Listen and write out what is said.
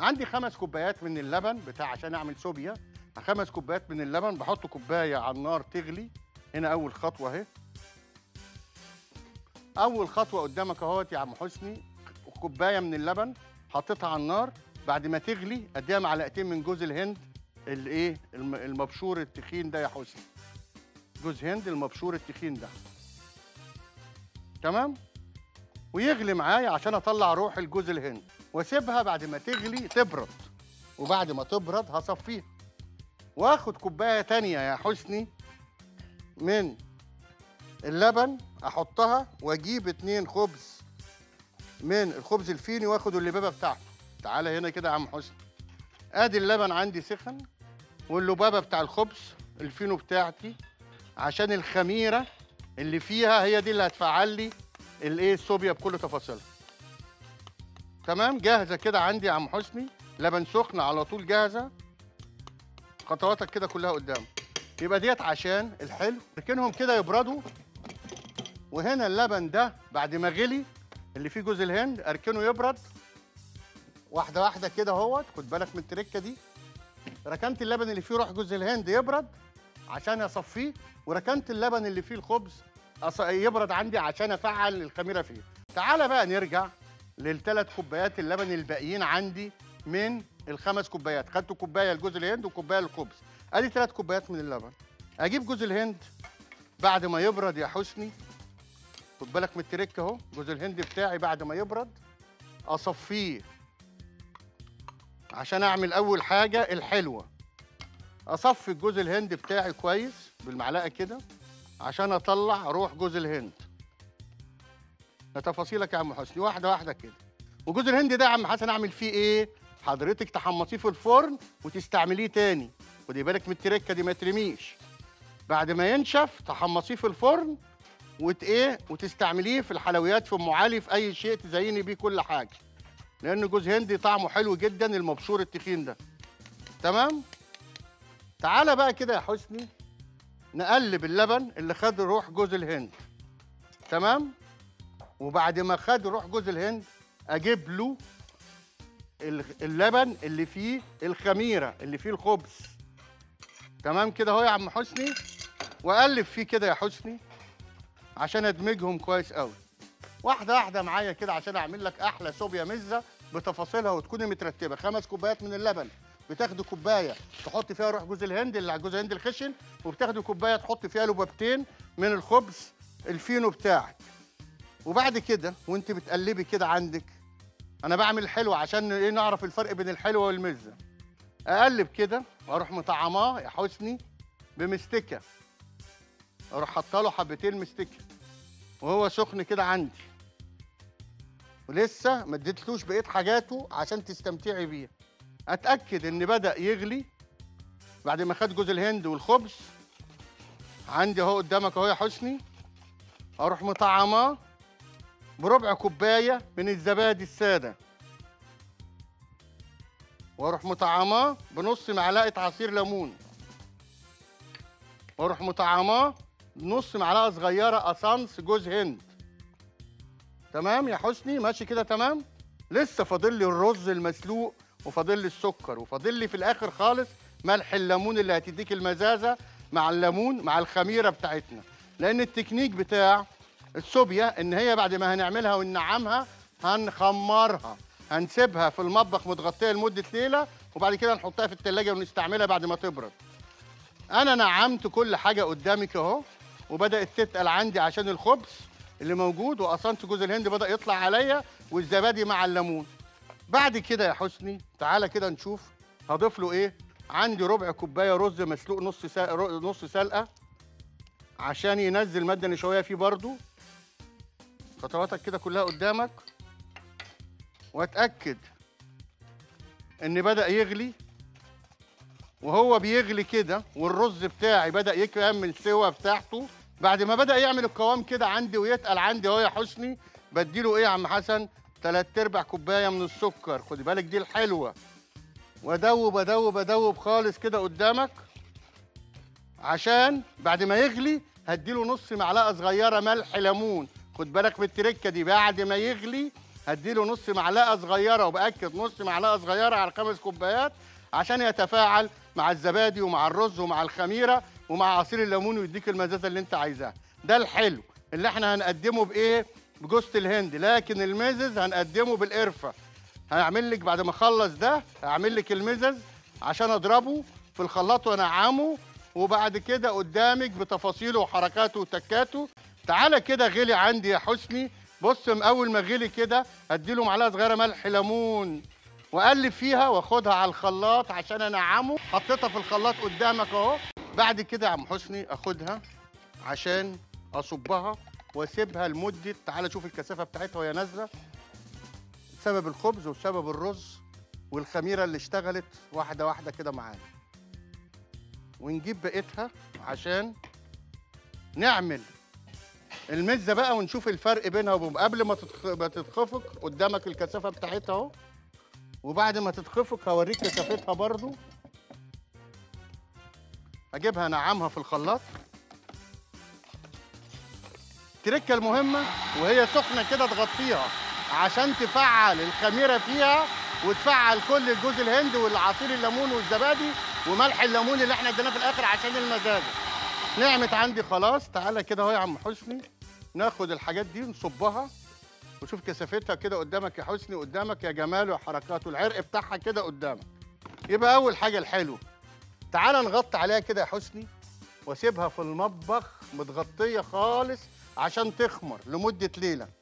عندي خمس كوبايات من اللبن بتاع عشان اعمل سوبيا خمس كوبايات من اللبن بحط كوبايه على النار تغلي هنا اول خطوه اهي اول خطوه قدامك اهوت يا عم حسني كوبايه من اللبن حطيتها على النار بعد ما تغلي اديها معلقتين من جوز الهند الايه الم- المبشور التخين ده يا حسني جوز هند المبشور التخين ده تمام ويغلي معايا عشان اطلع روح الجوز الهند واسيبها بعد ما تغلي تبرد وبعد ما تبرد هصفيها واخد كوبايه تانية يا حسني من اللبن احطها واجيب اتنين خبز من الخبز الفيني واخد اللبابه بتاعته تعالى هنا كده يا عم حسني ادي اللبن عندي سخن واللبابه بتاع الخبز الفينو بتاعتي عشان الخميره اللي فيها هي دي اللي هتفعل لي الايه الصوبيا بكل تفاصيلها تمام جاهزه كده عندي يا عم حسني لبن سخن على طول جاهزه خطواتك كده كلها قدام يبقى ديت عشان الحلو اركنهم كده يبردوا وهنا اللبن ده بعد ما غلي اللي فيه جوز الهند اركنه يبرد واحده واحده كده اهوت خد بالك من التركه دي ركنت اللبن اللي فيه روح جوز الهند يبرد عشان اصفيه وركنت اللبن اللي فيه الخبز أص- يبرد عندي عشان افعل الخميره فيه تعالى بقى نرجع للثلاث كوبايات اللبن الباقيين عندي من الخمس كوبايات خدت كوبايه لجوز الهند وكوبايه للخبز ادي ثلاث كوبايات من اللبن اجيب جوز الهند بعد ما يبرد يا حسني خد بالك من التريك اهو جوز الهند بتاعي بعد ما يبرد اصفيه عشان اعمل اول حاجه الحلوه اصفي الجوز الهند بتاعي كويس بالمعلقه كده عشان اطلع روح جوز الهند ده تفاصيلك يا عم حسني واحده واحده كده وجوز الهند ده يا عم حسن اعمل فيه ايه حضرتك تحمصيه في الفرن وتستعمليه تاني خدي بالك من التركه دي ما ترميش بعد ما ينشف تحمصيه في الفرن وت ايه وتستعمليه في الحلويات في ام علي في اي شيء تزيني بيه كل حاجه لان جوز هندي طعمه حلو جدا المبشور التخين ده تمام تعالى بقى كده يا حسني نقلب اللبن اللي خد روح جوز الهند تمام وبعد ما خد روح جوز الهند اجيب له ال- اللبن اللي فيه الخميره اللي فيه الخبز تمام كده اهو يا عم حسني واقلب فيه كده يا حسني عشان ادمجهم كويس قوي واحده واحده معايا كده عشان اعمل لك احلى صوبيا مزه بتفاصيلها وتكون مترتبه خمس كوبايات من اللبن بتاخدي كوبايه تحط فيها روح جوز الهند اللي على جوز الهند الخشن وبتاخدي كوبايه تحط فيها لبابتين من الخبز الفينو بتاعك وبعد كده وانت بتقلبي كده عندك انا بعمل حلو عشان ايه نعرف الفرق بين الحلوه والمزه اقلب كده واروح مطعماه يا حسني بمستكه اروح حاطه له حبتين مستكه وهو سخن كده عندي ولسه ما اديتلوش بقيه حاجاته عشان تستمتعي بيه اتاكد ان بدا يغلي بعد ما خد جوز الهند والخبز عندي اهو قدامك اهو يا حسني اروح مطعماه بربع كوبايه من الزبادي الساده واروح مطعماه بنص معلقه عصير ليمون واروح مطعماه بنص معلقه صغيره اسانس جوز هند تمام يا حسني ماشي كده تمام لسه فاضل لي الرز المسلوق وفاضل لي السكر وفاضل لي في الاخر خالص ملح الليمون اللي هتديك المزازه مع الليمون مع الخميره بتاعتنا لان التكنيك بتاع الصوبيا ان هي بعد ما هنعملها وننعمها هنخمرها هنسيبها في المطبخ متغطيه لمده ليله وبعد كده نحطها في التلاجة ونستعملها بعد ما تبرد انا نعمت كل حاجه قدامك اهو وبدات تتقل عندي عشان الخبز اللي موجود وقصنت جوز الهند بدا يطلع عليا والزبادي مع الليمون بعد كده يا حسني تعالى كده نشوف هضيف له ايه عندي ربع كوبايه رز مسلوق نص سا... رو- نص سلقه عشان ينزل ماده نشويه فيه برضو خطواتك كده كلها قدامك واتاكد ان بدا يغلي وهو بيغلي كده والرز بتاعي بدا يكمل سوا بتاعته بعد ما بدا يعمل القوام كده عندي ويتقل عندي اهو يا حسني بديله ايه يا عم حسن تلات ارباع كوبايه من السكر خدي بالك دي الحلوه وادوب ادوب ادوب خالص كده قدامك عشان بعد ما يغلي هديله نص معلقه صغيره ملح ليمون خد بالك من التركه دي بعد ما يغلي هديله نص معلقه صغيره وباكد نص معلقه صغيره على خمس كوبايات عشان يتفاعل مع الزبادي ومع الرز ومع الخميره ومع عصير الليمون ويديك المزازه اللي انت عايزاها ده الحلو اللي احنا هنقدمه بايه بجوزة الهند لكن المزز هنقدمه بالقرفه هعمل لك بعد ما اخلص ده هعمل لك المزز عشان اضربه في الخلاط وانعمه وبعد كده قدامك بتفاصيله وحركاته وتكاته تعالى كده غلي عندي يا حسني بص من اول ما غلي كده اديله معلقه صغيره ملح ليمون واقلب فيها واخدها على الخلاط عشان انعمه حطيتها في الخلاط قدامك اهو بعد كده يا عم حسني اخدها عشان اصبها واسيبها لمده تعالى شوف الكثافه بتاعتها وهي نازله بسبب الخبز وبسبب الرز والخميره اللي اشتغلت واحده واحده كده معانا ونجيب بقيتها عشان نعمل المزه بقى ونشوف الفرق بينها وبين قبل ما تتخ... ما تتخفق قدامك الكثافه بتاعتها اهو وبعد ما تتخفق هوريك كثافتها برضو اجيبها انعمها في الخلاط التركه المهمه وهي سخنه كده تغطيها عشان تفعل الخميره فيها وتفعل كل الجوز الهند والعصير الليمون والزبادي وملح الليمون اللي احنا اديناه في الاخر عشان المزازه نعمت عندي خلاص تعالى كده اهو يا عم حسني ناخد الحاجات دي نصبها وشوف كثافتها كده قدامك يا حسني قدامك يا جمال وحركاته العرق بتاعها كده قدامك يبقى اول حاجه الحلو تعالى نغطي عليها كده يا حسني واسيبها في المطبخ متغطيه خالص عشان تخمر لمده ليله